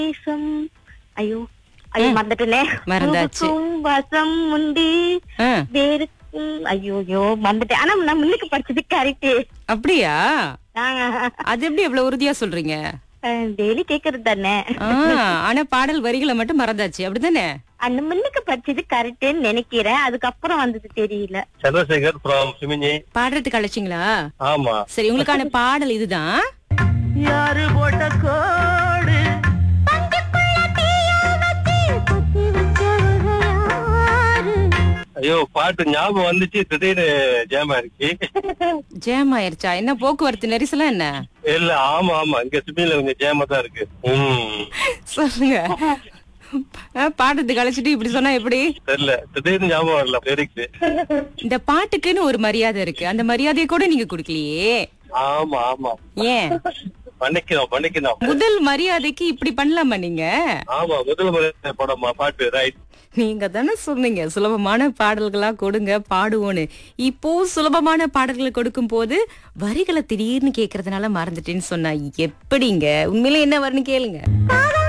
தேசம் ஐயோ ஐயோ மறந்துட்டேனே மறந்தாச்சு. பூவுக்கும் வாசம் உண்டு ஆ, வேருக்கும் ஐயோ ஐயோ மறந்துட்டேன் ஆனா நான் முன்னுக்கு படிச்சது கரெக்ட் அப்படியா அது எப்படி எவ்வளவு உறுதியா சொல்றீங்க டெய்லி கேக்குறது தானே ஆ, ஆனா பாடல் வரிகளை மட்டும் மறந்தாச்சு அப்படிதானே அந்த முன்னுக்கு படிச்சது கரெக்ட்னு நினைக்கிறேன் அதுக்கப்புறம் வந்தது தெரியல சந்திரசேகர் ஃப்ரம் சிமிஞ்சி பாடுறதுக்கு அழைச்சிங்களா ஆமா சரி உங்களுக்கான பாடல் இதுதான் யாரு போட்ட கோடு ஐயோ பாட்டு ஞாபகம் வந்துச்சு திடீர்னு ஜேமா இருக்கு ஜேம் ஆயிருச்சா என்ன போக்குவரத்து நெரிசலா என்ன இல்ல ஆமா ஆமா இங்க சிமியில கொஞ்சம் ஜேமா தான் இருக்கு ம் சொல்லுங்க ஆ, பாடுறதுக்கு அழைச்சிட்டு இப்படி சொன்னா எப்படி தெரியல திடீர்னு ஞாபகம் வரல லிரிக்ஸ் இந்த பாட்டுக்குன்னு ஒரு மரியாதை இருக்கு அந்த மரியாதையை கூட நீங்க கொடுக்கலையே ஆமா ஆமா ஏன் பண்ணிக்கணும் பண்ணிக்கணும் முதல் மரியாதைக்கு இப்படி பண்ணலாமா நீங்க ஆமா முதல் முறை படமா பாட்டு ரைட் நீங்க தானே சொன்னீங்க சுலபமான பாடல்களா கொடுங்க பாடுவோன்னு இப்போ சுலபமான பாடல்களை கொடுக்கும் போது வரிகளை திடீர்னு கேக்குறதுனால மறந்துட்டேன்னு சொன்னா எப்படிங்க உண்மையில என்ன வரும்னு கேளுங்க